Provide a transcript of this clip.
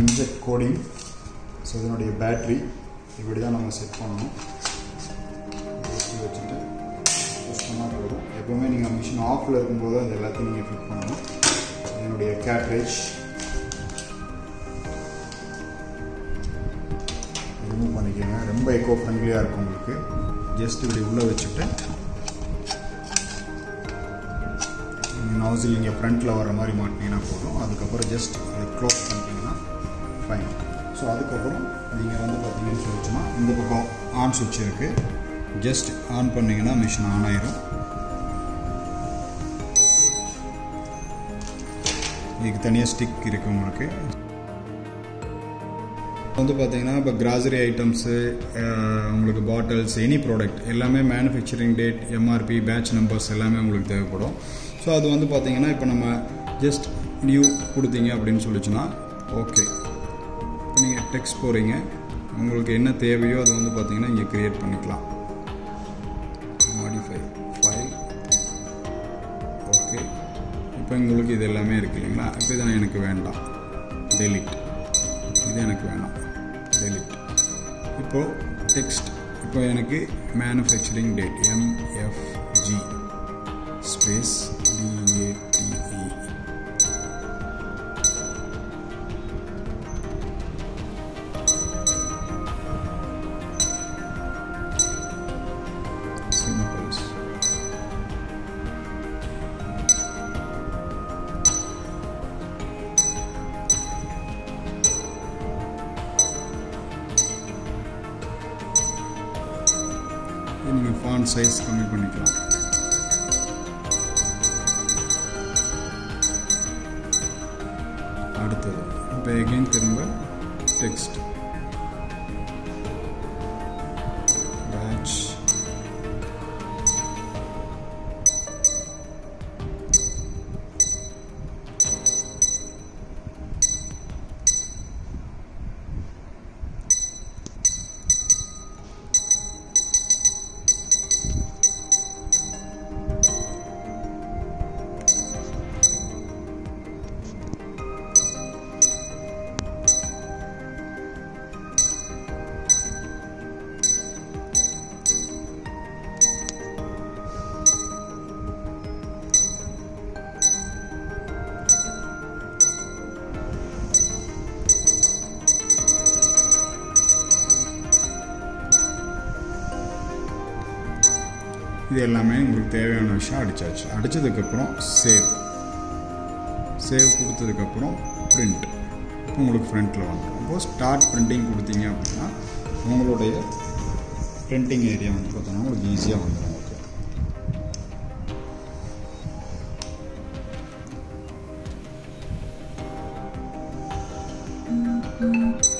Inject coding so இதனுடைய battery இப்படி தான் நம்ம செட் பண்ணணும் ஊசி வச்சுட்டு புஷ் பண்ணால் போதும் எப்போவுமே நீங்கள் மிஷின் ஆஃபில் இருக்கும்போது அது எல்லாத்தையும் நீங்கள் ஃபிட் பண்ணணும் இதனுடைய கேட்ரேஜ் ரிமூவ் பண்ணிக்கோங்க ரொம்ப எக்கோ ஃப்ரெண்ட்லியாக இருக்கும் உங்களுக்கு ஜஸ்ட் இப்படி உள்ளே வச்சுட்டு நீங்கள் நாசில் இங்கே ஃப்ரண்ட்டில் வர மாதிரி மாட்டினீங்கன்னா போதும் அதுக்கப்புறம் ஜஸ்ட் அதை க்ளோஸ் பண்ணிட்டீங்கன்னா ஃபைன் ஸோ அதுக்கப்புறம் நீங்கள் வந்து பார்த்தீங்கன்னு சொல்லிச்சுன்னா இந்த பக்கம் ஆன் சுவிட்ச் இருக்குது ஜஸ்ட் ஆன் பண்ணிங்கன்னா மிஷின் ஆன் ஆயிரும் இதுக்கு தனியாக ஸ்டிக் இருக்குது உங்களுக்கு வந்து பார்த்தீங்கன்னா இப்போ கிராசரி ஐட்டம்ஸு உங்களுக்கு பாட்டில்ஸ் எனி ப்ராடக்ட் எல்லாமே manufacturing date MRP batch numbers எல்லாமே உங்களுக்கு தேவைப்படும் ஸோ அது வந்து பார்த்தீங்கன்னா இப்போ நம்ம ஜஸ்ட் நியூ கொடுத்தீங்க அப்படின்னு சொல்லிச்சுன்னா ஓகே இப்போ நீங்கள் டெக்ஸ்ட் போகிறீங்க உங்களுக்கு என்ன தேவையோ அது வந்து பார்த்தீங்கன்னா இங்கே க்ரியேட் பண்ணிக்கலாம் மாடிஃபை ஃபைல் ஓகே இப்போ உங்களுக்கு இது எல்லாமே இருக்குது இல்லைங்களா இப்போ இதை எனக்கு வேண்டாம் டெலிட் இது எனக்கு வேணாம் டெலிட் இப்போது டெக்ஸ்ட் இப்போ எனக்கு manufacturing date MFG space D A T E symbols நீங்கள் ஃபான் சைஸ் கம்மி பண்ணிக்கலாம் அடுத்தது இப்போ எகெயின் திரும்ப டெக்ஸ்ட் பேட்ச் இது எல்லாமே உங்களுக்கு தேவையான விஷயம் அடித்தாச்சு அடித்ததுக்கப்புறம் சேவ் சேவ் கொடுத்ததுக்கப்புறம் பிரிண்ட் இப்போ உங்களுக்கு ஃப்ரண்ட்டில் வந்துடும் அப்போது ஸ்டார்ட் பிரிண்டிங் கொடுத்தீங்க அப்படின்னா உங்களுடைய பிரிண்டிங் ஏரியா வந்து பார்த்தோன்னா உங்களுக்கு ஈஸியாக வந்துடும் ஓகே Mm-hmm.